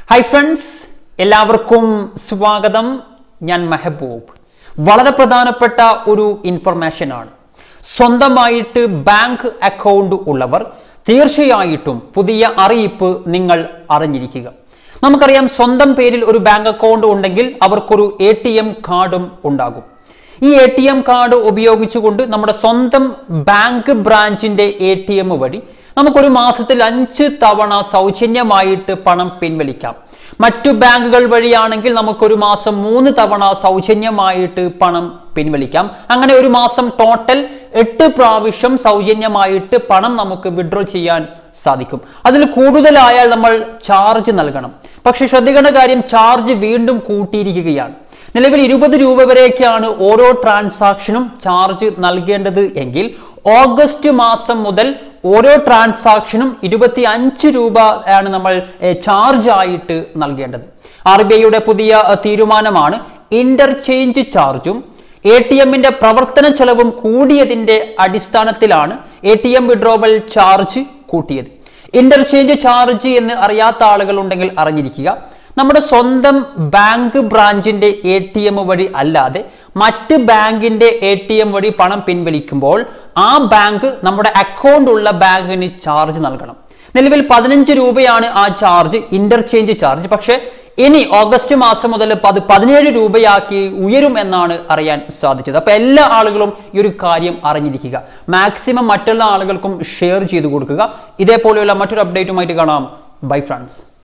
hi friends എല്ലാവർക്കും സ്വാഗതം ഞാൻ മെഹബൂബ് വളരെ പ്രധാനപ്പെട്ട ഒരു ഇൻഫർമേഷൻ ആണ് സ്വന്തമായിട്ട് ബാങ്ക് അക്കൗണ്ട് ഉള്ളവർ തീർച്ചയായിട്ടും പുതിയ അറിയിപ്പ് നിങ്ങൾ അറിഞ്ഞിരിക്കുക നമുക്കറിയാം സ്വന്തം പേരിൽ ഒരു ബാങ്ക് അക്കൗണ്ട് ഉണ്ടെങ്കിൽ അവർക്കൊരു എ ടി എം കാർഡും ഉണ്ടാകും ഈ എ ടി എം കാർഡ് ഉപയോഗിച്ചുകൊണ്ട് നമ്മുടെ സ്വന്തം ബാങ്ക് ബ്രാഞ്ചിന്റെ എ ടി എം വഴി നമുക്കൊരു മാസത്തിൽ അഞ്ച് തവണ സൗജന്യമായിട്ട് പണം പിൻവലിക്കാം മറ്റു ബാങ്കുകൾ വഴിയാണെങ്കിൽ നമുക്കൊരു മാസം മൂന്ന് തവണ സൗജന്യമായിട്ട് പണം പിൻവലിക്കാം അങ്ങനെ ഒരു മാസം ടോട്ടൽ എട്ട് പ്രാവശ്യം സൗജന്യമായിട്ട് പണം നമുക്ക് വിഡ്രോ ചെയ്യാൻ സാധിക്കും അതിൽ കൂടുതലായാൽ നമ്മൾ ചാർജ് നൽകണം പക്ഷെ ശ്രദ്ധിക്കേണ്ട കാര്യം ചാർജ് വീണ്ടും കൂട്ടിയിരിക്കുകയാണ് നിലവിൽ ഇരുപത് രൂപ വരെയൊക്കെയാണ് ഓരോ ട്രാൻസാക്ഷനും ചാർജ് നൽകേണ്ടത് എങ്കിൽ ഓഗസ്റ്റ് മാസം മുതൽ ഓരോ ട്രാൻസാക്ഷനും ഇരുപത്തി അഞ്ച് രൂപ ആണ് നമ്മൾ ചാർജ് ആയിട്ട് നൽകേണ്ടത് ആർ ബി ഐയുടെ പുതിയ ഏഹ്, തീരുമാനമാണ് ഇന്റർചേഞ്ച് ചാർജും എ ടി എമ്മിന്റെ പ്രവർത്തന ചെലവും കൂടിയതിന്റെ അടിസ്ഥാനത്തിലാണ് A T M withdrawal charge കൂട്ടിയത് ഇന്റർചേഞ്ച് ചാർജ് എന്ന് അറിയാത്ത ആളുകൾ ഉണ്ടെങ്കിൽ അറിഞ്ഞിരിക്കുക നമ്മുടെ സ്വന്തം ബാങ്ക് ബ്രാഞ്ചിന്റെ എ ടി എം വഴി അല്ലാതെ മറ്റ് ബാങ്കിന്റെ എ ടി എം വഴി പണം പിൻവലിക്കുമ്പോൾ ആ ബാങ്ക് നമ്മുടെ അക്കൗണ്ട് ഉള്ള ബാങ്കിന് ചാർജ് നൽകണം നിലവിൽ പതിനഞ്ച് രൂപയാണ് ആ ചാർജ് ഇന്റർചേഞ്ച് ചാർജ് പക്ഷേ ഇനി ഓഗസ്റ്റ് മാസം മുതൽ പത് പതിനേഴ് രൂപയാക്കി ഉയരും എന്നാണ് അറിയാൻ സാധിച്ചത് അപ്പൊ എല്ലാ ആളുകളും ഈ ഒരു കാര്യം അറിഞ്ഞിരിക്കുക മാക്സിമം മറ്റുള്ള ആളുകൾക്കും ഷെയർ ചെയ്തു കൊടുക്കുക ഇതേപോലെയുള്ള മറ്റൊരു അപ്ഡേറ്റുമായിട്ട് കാണാം ബൈ ഫ്രണ്ട്സ്